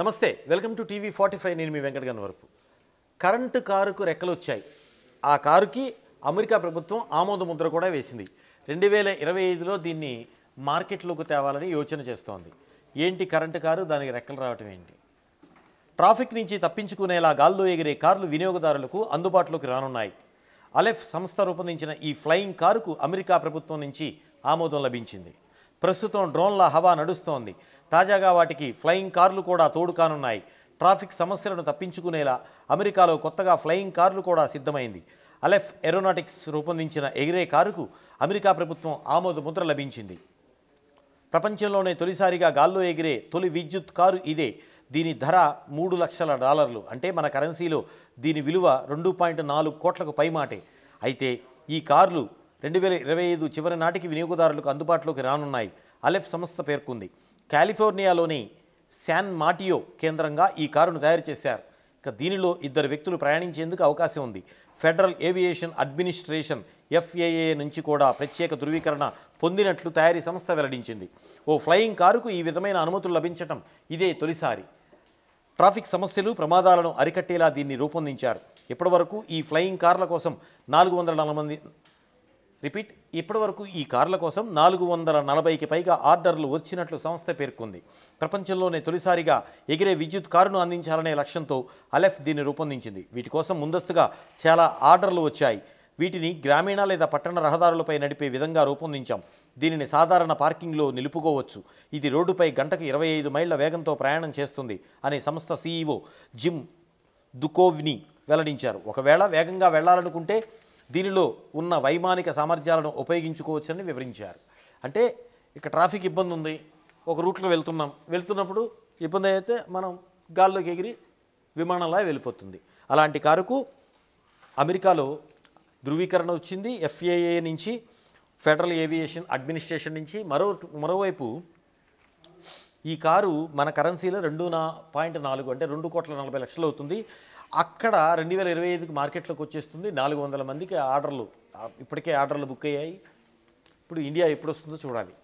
నమస్తే welcome to TV forty five నేను మీ వెంకట వరపు కరెంటు కారుకు రెక్కలు వచ్చాయి ఆ కారుకి అమెరికా ప్రభుత్వం ఆమోద ముద్ర కూడా వేసింది రెండు వేల ఇరవై ఐదులో దీన్ని మార్కెట్లోకి తేవాలని యోచన చేస్తోంది ఏంటి కరెంటు కారు దానికి రెక్కలు రావటం ఏంటి ట్రాఫిక్ నుంచి తప్పించుకునేలా గాల్లో ఎగిరే కార్లు వినియోగదారులకు అందుబాటులోకి రానున్నాయి అలెఫ్ సంస్థ రూపొందించిన ఈ ఫ్లయింగ్ కారుకు అమెరికా ప్రభుత్వం నుంచి ఆమోదం లభించింది ప్రస్తుతం డ్రోన్ల హవా నడుస్తోంది తాజాగా వాటికి ఫ్లయింగ్ కార్లు కూడా తోడు కానున్నాయి ట్రాఫిక్ సమస్యలను తప్పించుకునేలా అమెరికాలో కొత్తగా ఫ్లయింగ్ కార్లు కూడా సిద్ధమైంది అలెఫ్ ఏరోనాటిక్స్ రూపొందించిన ఎగిరే కారుకు అమెరికా ప్రభుత్వం ఆమోద ముద్ర లభించింది ప్రపంచంలోనే తొలిసారిగా గాల్లో ఎగిరే తొలి విద్యుత్ కారు ఇదే దీని ధర మూడు లక్షల డాలర్లు అంటే మన కరెన్సీలో దీని విలువ రెండు పాయింట్ నాలుగు కోట్లకు పైమాటే అయితే ఈ కార్లు రెండు వేల ఇరవై ఐదు చివరి నాటికి వినియోగదారులకు అందుబాటులోకి రానున్నాయి అలెఫ్ సంస్థ పేర్కొంది కాలిఫోర్నియాలోని శాన్ మాటియో కేంద్రంగా ఈ కారును తయారు చేశారు ఇక దీనిలో ఇద్దరు వ్యక్తులు ప్రయాణించేందుకు అవకాశం ఉంది ఫెడరల్ ఏవియేషన్ అడ్మినిస్ట్రేషన్ ఎఫ్ఏఏ నుంచి కూడా ప్రత్యేక ధృవీకరణ పొందినట్లు తయారీ సంస్థ వెల్లడించింది ఓ ఫ్లయింగ్ కారుకు ఈ విధమైన అనుమతులు లభించటం ఇదే తొలిసారి ట్రాఫిక్ సమస్యలు ప్రమాదాలను అరికట్టేలా దీన్ని రూపొందించారు ఇప్పటివరకు ఈ ఫ్లయింగ్ కార్ల కోసం నాలుగు వందల నలభై మంది రిపీట్ ఇప్పటివరకు ఈ కార్ల కోసం నాలుగు వందల నలభైకి పైగా ఆర్డర్లు వచ్చినట్లు సంస్థ పేర్కొంది ప్రపంచంలోనే తొలిసారిగా ఎగిరే విద్యుత్ కారును అందించాలనే లక్ష్యంతో అలెఫ్ దీన్ని రూపొందించింది వీటి కోసం ముందస్తుగా చాలా ఆర్డర్లు వచ్చాయి వీటిని గ్రామీణ లేదా పట్టణ రహదారులపై నడిపే విధంగా రూపొందించాం దీనిని సాధారణ పార్కింగ్లో నిలుపుకోవచ్చు ఇది రోడ్డుపై గంటకు ఇరవై ఐదు మైళ్ల వేగంతో ప్రయాణం చేస్తుంది అనే సంస్థ సీఈఓ జిమ్ దుకోవ్ని వెల్లడించారు ఒకవేళ వేగంగా వెళ్లాలనుకుంటే దీనిలో ఉన్న వైమానిక సామర్థ్యాలను ఉపయోగించుకోవచ్చని వివరించారు అంటే ఇక ట్రాఫిక్ ఇబ్బంది ఉంది ఒక రూట్లో వెళ్తున్నాం వెళ్తున్నప్పుడు ఇబ్బంది అయితే మనం గాల్లోకి ఎగిరి విమానంలా వెళ్ళిపోతుంది అలాంటి కారుకు అమెరికాలో ధృవీకరణ వచ్చింది ఎఫ్ఏఏ నుంచి ఫెడరల్ ఏవియేషన్ అడ్మినిస్ట్రేషన్ నుంచి మరో మరోవైపు ఈ కారు మన కరెన్సీలో రెండు నా పాయింట్ నాలుగు అంటే రెండు కోట్ల నలభై లక్షలు అవుతుంది అక్కడ రెండు వేల ఇరవై ఐదుకి మార్కెట్లోకి వచ్చేస్తుంది నాలుగు వందల మందికి ఆర్డర్లు ఆ, ఇప్పటికే ఆర్డర్లు బుక్ అయ్యాయి ఇప్పుడు ఇండియా ఎప్పుడు వస్తుందో చూడాలి